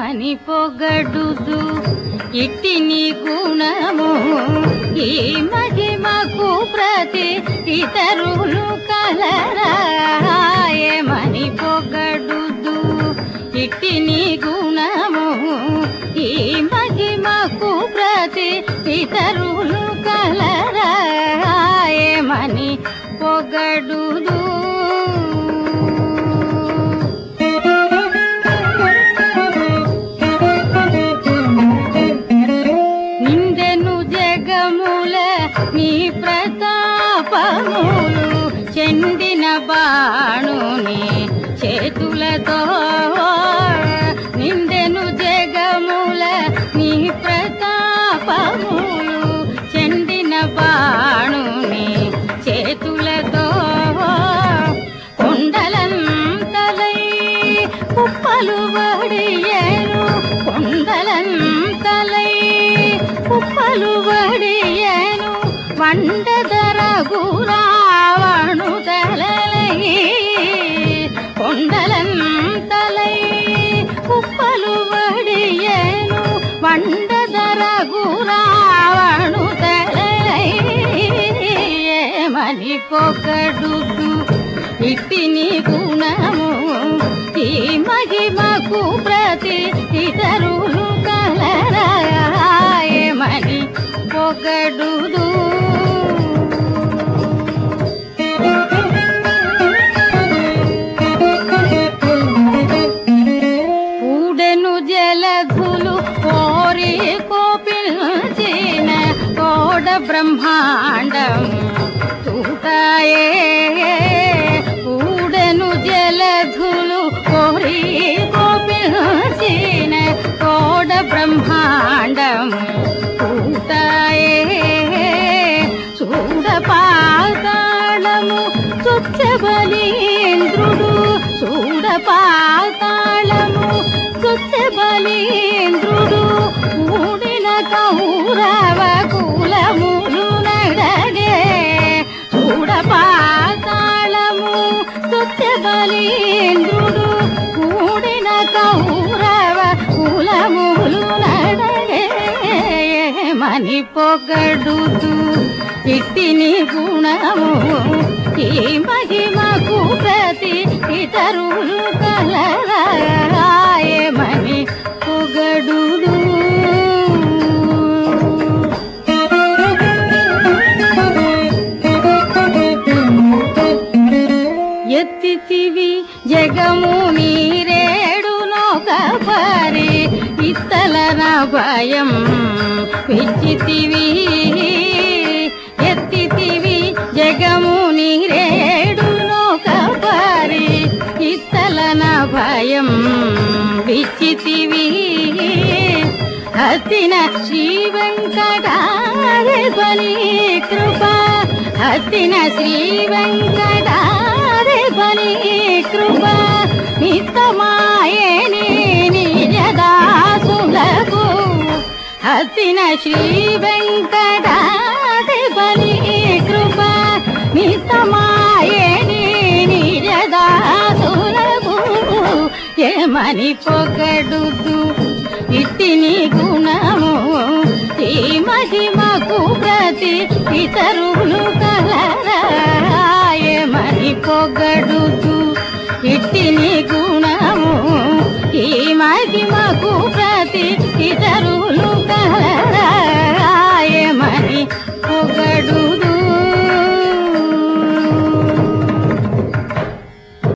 ఏమని పొగడుదు ఇట్టి నీ గుణము ఈ మహిమకు ప్రతి ఇతరులు కలరా ఏమని పొగడుదు ఇట్టి నీ గుణము ఈ మహిమకు ప్రతి ఇతరులు కలరా ఏమని పొగడుదు నిందెను జగముల నీ ప్రతాపములు చెందిన బాణుని చేతులతో నిందెను జగముల నీ ప్రతాపములు చెందిన బాణుని చేతులతో కొండలంతలై కుప్పలు వడియను కొండలంతలై కుప్పలు వడియను వండదరగు రావణు తలలై కొండలంతలై కుప్పలు వడియను వండదరగు రావణు తలలై ఏమని పొగడుదు ఇట్టి నీ గుణము ఈ మహిమకు ప్రతి ఇతరులు కలరాయమని పొగడుదు పూడెను జలధులు కోరి కోపిల్చిన కోడ బ్రహ్మాండం తూటాయే పూడెను జలధులు కోరి కోపిల్చిన కోడ బ్రహ్మాండం తూటాయే చూడ పాతాళము చుచ్చబలీంద్రుడు చూడ పాతాళము చుచ్చబలీంద్రుడు ఊడిన కౌరవ కులములు నడగే చూడ పాతాళము చుచ్చబలీంద్రుడు ఊడిన కౌరవ కులములు నడగే మని పొగడుతూ ఇట్టి నీ గుణము ఈ మహిమకు ప్రతి ఇతరులు కలరాయమని పొగడుదు ఎత్తితివి జగము నీరేడు నోకపరి ఇత్తలన భయం పిచ్చితివి ఎత్తితివి జగము నీరేడు నోకపరి ఇత్తలన భయం పిచ్చితివి హతిన శ్రీ వెంకటారేపని కృప హతిన శ్రీ వెంకటారేపని కృప నిత్తమాయని నిజదాసులకు హతిన శ్రీ వెంకటారేపని కృప నిత్తమాయని నిజదాసులకు ఏమని పొగడుదు ఇట్టి నీ గుణము ఈ మహిమకు ప్రతి ఇతరులు కలరాయమని పొగడుదు ఇట్టి నీ గుణము